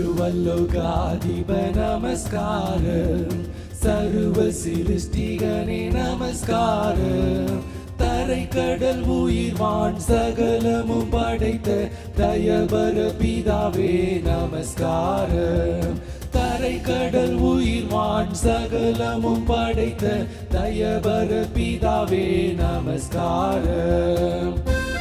സർവലോകാധിപ നമസ്കാരം സർവ സിരുഷ്ടികനെ നമസ്കാരം தரைக்கடல் உயிர்வான் சகலமும் படைத்த தயபர பிதாவே நமஸ்காரம் தரைக்கடல் உயிர்வான் சகலமும் படைத்த தயபர பிதாவே நமஸ்காரம்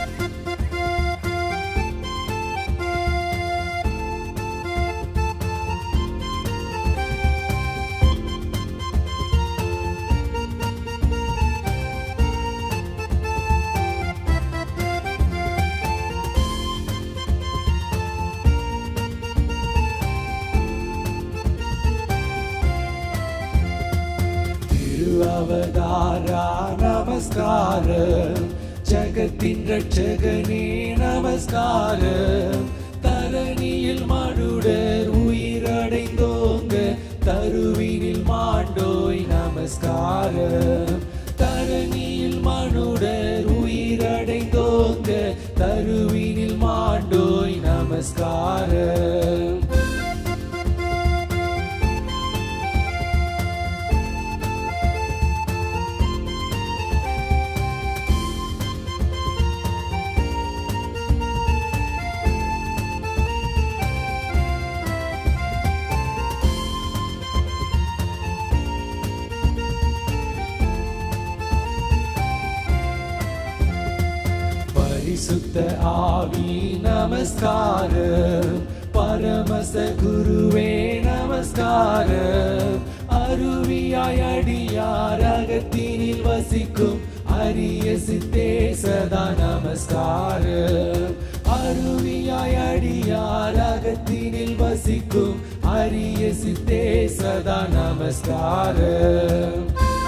திருஅவதாரா நமஸ்காரம் ஜகத்தின் ரட்சகனே நமஸ்காரம் தரணியில் மனுடர் உயிரடைந்தோங்க தருவினில் மாண்டோய் நமஸ்காரம் தரணியில் மனுடர் உயிரடைந்தோங்க தருவினில் மாண்டோய் நமஸ்காரம் பரிசுத்த ஆவி நமஸ்காரம் பரமச குருவே நமஸ்காரம் அருவியாய் அடியார் அகத்தினில் வசிக்கும் அரிய சித்தே சதா நமஸ்காரம் அருவியாய் அடியார் அகத்தினில் வசிக்கும் அரிய சித்தே சதா நமஸ்காரம்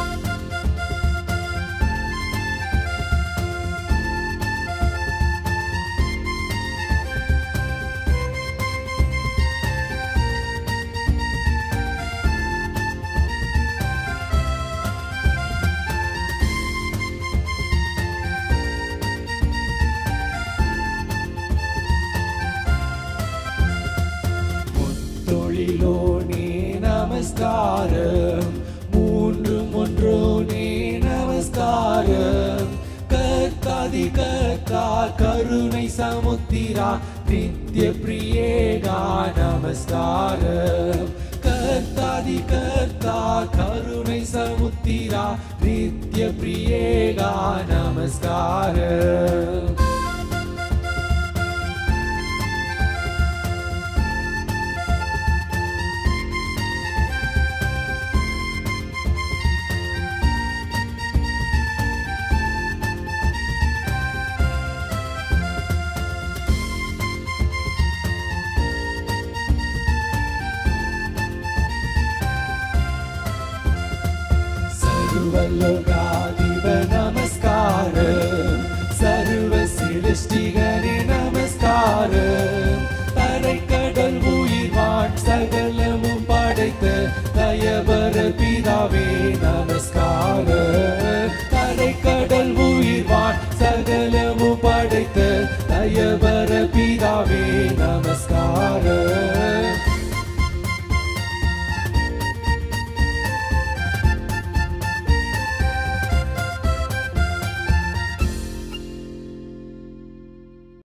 தொழிலோனே நமஸ்காரம் மூன்று ஒன்றோனே நமஸ்காரம் கர்த்தாதி கர்த்தா கருணை சமுத்திரா நித்ய பிரியேகா நமஸ்காரம் கர்த்தாதி கர்த்தா கருணை சமுத்திரா நித்ய பிரியேகா நமஸ்காரம் സർവലോകാധിപ നമസ്കാരം സർവ സിരുഷ്ടികനെ നമസ്കാരം തரைக்கடல் உயிர்வான் சகலமும் படைத்த தயவர பிதாவே நமஸ்காரம்